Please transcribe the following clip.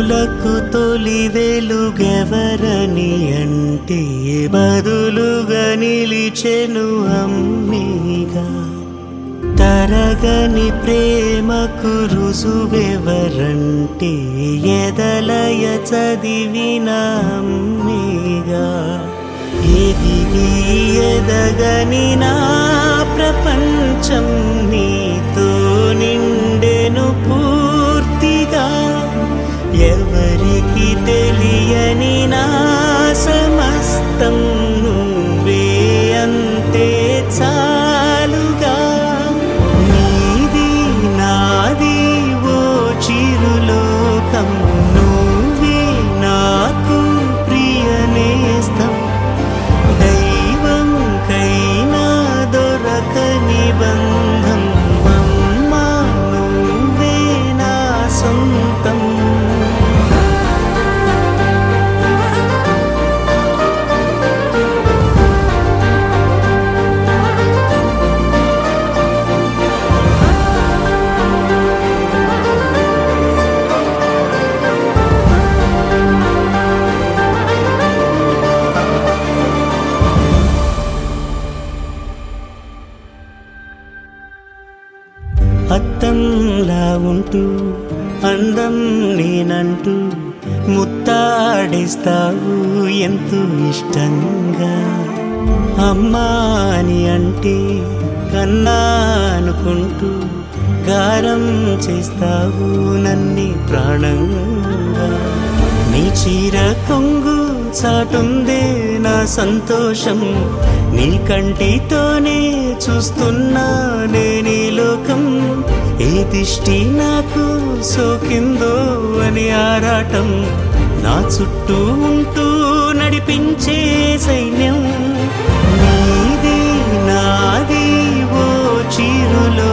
కన్నులకు తొలి వెలుగెవరని అంటే బదులుగా నిలిచెను అమ్మేగా తరగని ప్రేమకు రుజువెవరంటే ఎదలయ చదివిన అమ్మేగా ఎదిగి ఎదగని నా ప్రపంచం నీతో నిండెను పూర్తిగా ఎవరికి తెలియని నా సమస్తం నువ్వే అంతే చాలుగా నీది నాది ఓ చిరులోకం నువ్వే నాకు ప్రియ నేస్తం దైవం కైనా దొరకని బంధం అమ్మా నువ్వే నా సొంతం అత్తంలా ఉంటూ అందం నేనంటూ ముత్తాడిస్తావు ఎంతో ఇష్టంగా అమ్మా అని అంటే కన్నా అనుకుంటూ గారం చేస్తావు నన్ని ప్రాణంగా నీ చీర కొంగు చాటుందే నా సంతోషం నీ కంటితోనే చూస్తున్నా నేనీ లోకం ఏ దిష్టి నాకు సోకిందో అని ఆరాటం నా చుట్టూ ఉంటూ నడిపించే సైన్యం నీది నాది ఓ చీరులో